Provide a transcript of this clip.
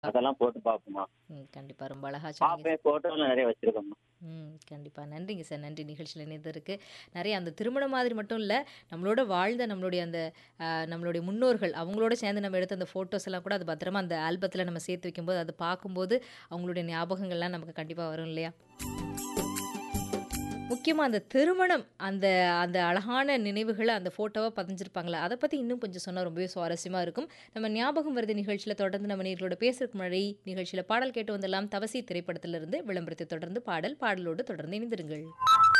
அதெல்லாம் போட்டு பார்ப்போம்மா. ம். கண்டிப்பா. ரொம்ப அழகா சொன்னீங்க. பார்ப்பேன். ஃபோட்டோலாம் நெறைய வச்சிருக்கேம்மா. ம். கண்டிப்பா. நன்றிங்க சார். நன்றி நிகழ்ச்சியில இணைந்ததற்கு. நெறைய அந்த திருமணம் மாதிரி மட்டும் இல்ல, நம்மளோட வாழ்ந்த நம்மளுடைய அந்த அ நம்மளுடைய முன்னோர்கள், அவங்களோட சேர்ந்து நம்ம எடுத்த அந்த ஃபோட்டோஸ் எல்லாம் கூட அது பத்திரமா அந்த ஆல்பத்தில நம்ம சேர்த்து வைக்கும்போது, அத பார்க்கும்போது, அவங்களுடைய ஞாபகங்கள்லாம் நமக்கு கண்டிப்பா வரும் இல்லையா? முக்கியமா அந்த திருமணம், அந்த அந்த அழகான நினைவுகள அந்த ஃபோட்டோவா பதிஞ்சிருப்பாங்கல்ல, அத பத்தி இன்னும் கொஞ்சம் சொன்னா ரொம்பவே சுவாரஸ்யமா இருக்கும். நம்ம ஞாபகம் வருது நிகழ்ச்சியில தொடர்ந்து நம்ம நேயர்களோட பேசுறதுக்கு முன்னாடி, நிகழ்ச்சியில பாடல் கேட்டு வந்துடலாம். தவசி திரைப்படத்திலிருந்து விளம்பரத்தை தொடர்ந்து பாடல், பாடலோடு தொடர்ந்து இணைந்திருங்கள்.